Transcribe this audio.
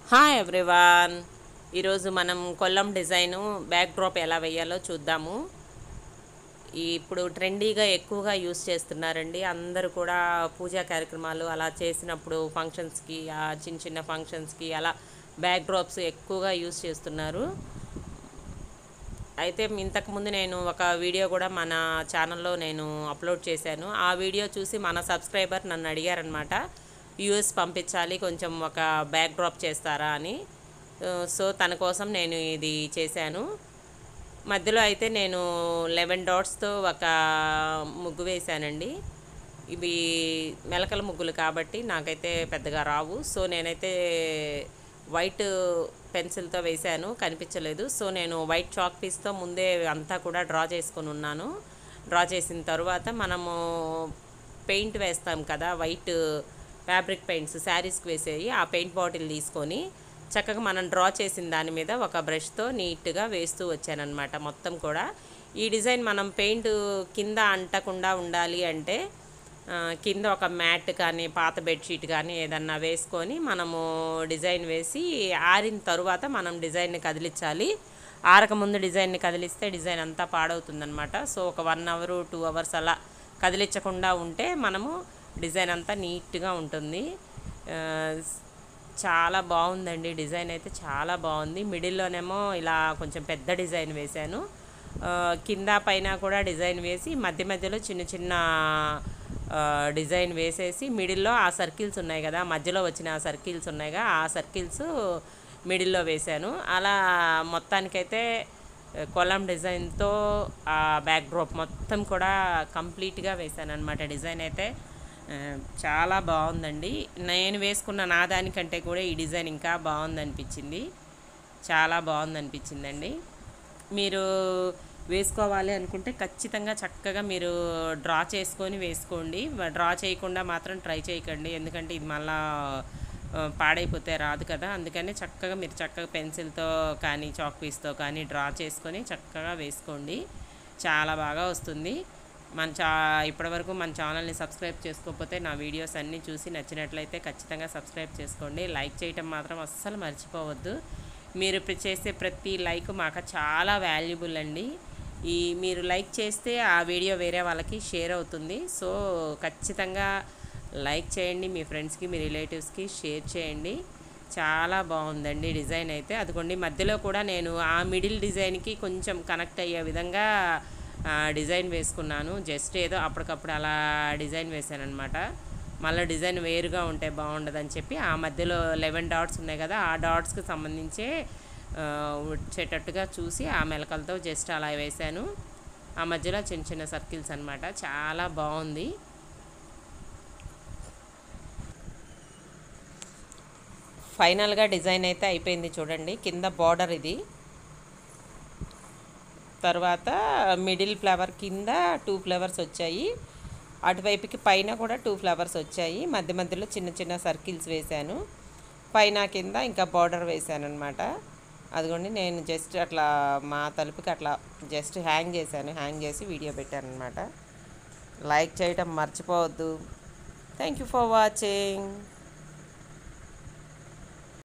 hi everyone ఈరోజు మనం Kollam design back drop ఎలా వేయాలో చూద్దాము ఈ ఇప్పుడు ట్రెండీగా ఎక్కువగా యూస్ చేస్తున్నారండి అందరూ కూడా పూజా కార్యక్రమాలు అలా చేసినప్పుడు ఫంక్షన్స్కి ఆ చిన్న చిన్న ఫంక్షన్స్కి అలా బ్యాక్ డ్రాప్స్ ఎక్కువగా యూస్ చేస్తున్నారు అయితే ఇంతకుముందు నేను ఒక వీడియో కూడా మన ఛానల్లో నేను అప్లోడ్ చేశాను ఆ వీడియో చూసి మన సబ్స్క్రైబర్ నన్ను అడిగారనమాట యూఎస్ పంపించాలి కొంచెం ఒక బ్యాక్ డ్రాప్ చేస్తారా అని ఆ, సో తన కోసం నేను ఇది చేశాను మధ్యలో అయితే నేను లెవెన్ డాట్స్తో ఒక ముగ్గు వేశానండి ఇవి మెలకల ముగ్గులు కాబట్టి నాకైతే పెద్దగా రావు సో నేనైతే వైట్ పెన్సిల్తో వేశాను కనిపించలేదు సో నేను వైట్ చాక్ పీస్తో ముందే అంతా కూడా డ్రా చేసుకొని ఉన్నాను డ్రా చేసిన తర్వాత మనము పెయింట్ వేస్తాం కదా వైట్ ఫ్యాబ్రిక్ పెయింట్స్ శారీస్కి వేసేవి ఆ పెయింట్ బాటిల్ తీసుకొని చక్కగా మనం డ్రా చేసిన దాని మీద ఒక బ్రష్తో నీట్గా వేస్తూ వచ్చానన్నమాట మొత్తం కూడా ఈ డిజైన్ మనం పెయింట్ కింద అంటకుండా ఉండాలి అంటే ఆ, కింద ఒక మ్యాట్ కానీ పాత బెడ్షీట్ కానీ ఏదన్నా వేసుకొని మనము డిజైన్ వేసి ఆరిన తరువాత మనం డిజైన్ని కదిలించాలి ఆరక ముందు డిజైన్ని కదిలిస్తే డిజైన్ అంతా పాడవుతుందన్నమాట సో ఒక వన్ అవర్ టూ అవర్స్ అలా కదిలించకుండా ఉంటే మనము డిజైన్ అంతా నీట్గా ఉంటుంది ఆ, చాలా బాగుందండి డిజైన్ అయితే చాలా బాగుంది మిడిల్లోనేమో ఇలా కొంచెం పెద్ద డిజైన్ వేశాను ఆ, కింద పైన కూడా డిజైన్ వేసి మధ్య మధ్యలో చిన్న చిన్న ఆ, డిజైన్ వేసేసి మిడిల్లో ఆ సర్కిల్స్ ఉన్నాయి కదా మధ్యలో వచ్చిన ఆ సర్కిల్స్ ఉన్నాయిగా ఆ సర్కిల్స్ మిడిల్లో వేశాను అలా మొత్తానికైతే కొలం డిజైన్తో ఆ బ్యాక్ డ్రాప్ మొత్తం కూడా కంప్లీట్గా వేశాను అనమాట డిజైన్ అయితే ఆ, చాలా బాగుందండి నేను వేసుకున్న నా దానికంటే కూడా ఈ డిజైన్ ఇంకా బాగుంది అనిపించింది చాలా బాగుంది అనిపించిందండి మీరు వేసుకోవాలి అనుకుంటే ఖచ్చితంగా చక్కగా మీరు డ్రా చేసుకొని వేసుకోండి డ్రా చేయకుండా మాత్రం ట్రై చేయకండి ఎందుకంటే ఇది మళ్ళా ఆ, పాడైపోతే రాదు కదా అందుకని చక్కగా మీరు చక్కగా పెన్సిల్తో కానీ చాక్ పీస్తో కానీ డ్రా చేసుకొని చక్కగా వేసుకోండి చాలా బాగా వస్తుంది మన చా ఇప్పటివరకు మన ఛానల్ని సబ్స్క్రైబ్ చేసుకోకపోతే నా వీడియోస్ అన్నీ చూసి నచ్చినట్లయితే ఖచ్చితంగా సబ్స్క్రైబ్ చేసుకోండి లైక్ చేయటం మాత్రం అస్సలు మర్చిపోవద్దు మీరు ప్ర- చేసే ప్రతి లైక్ మాకు చాలా వాల్యుబుల్ అండి ఈ మీరు లైక్ చేస్తే ఆ వీడియో వేరే వాళ్ళకి షేర్ అవుతుంది సో ఖచ్చితంగా లైక్ చేయండి మీ ఫ్రెండ్స్కి మీ రిలేటివ్స్కి షేర్ చేయండి చాలా బాగుందండి డిజైన్ అయితే అదిగోండి మధ్యలో కూడా నేను ఆ మిడిల్ డిజైన్కి కొంచెం కనెక్ట్ అయ్యే విధంగా ఆ, డిజైన్ వేసుకున్నాను జస్ట్ ఏదో అప్పటికప్పుడు అలా డిజైన్ వేసాను అనమాట మళ్ళీ డిజైన్ వేరుగా ఉంటే బాగుండదని చెప్పి ఆ మధ్యలో లెవెన్ డాట్స్ ఉన్నాయి కదా ఆ డాట్స్కి సంబంధించే ఆ, వచ్చేటట్టుగా చూసి ఆ మెలకలతో జస్ట్ అలా వేశాను ఆ మధ్యలో చిన్న చిన్న సర్కిల్స్ అనమాట చాలా బాగుంది ఫైనల్గా డిజైన్ అయితే అయిపోయింది చూడండి కింద బార్డర్ ఇది తర్వాత మిడిల్ ఫ్లవర్ కింద టూ ఫ్లవర్స్ వచ్చాయి అటువైపుకి పైన కూడా టూ ఫ్లవర్స్ వచ్చాయి మధ్య మధ్యలో చిన్న చిన్న సర్కిల్స్ వేశాను పైన కింద ఇంకా బార్డర్ వేశాను అనమాట అదిగోండి నేను జస్ట్ అట్లా మా తలుపుకి అట్లా జస్ట్ హ్యాంగ్ చేశాను హ్యాంగ్ చేసి వీడియో పెట్టాను అనమాట లైక్ చేయటం మర్చిపోవద్దు థ్యాంక్ యూ ఫర్ వాచింగ్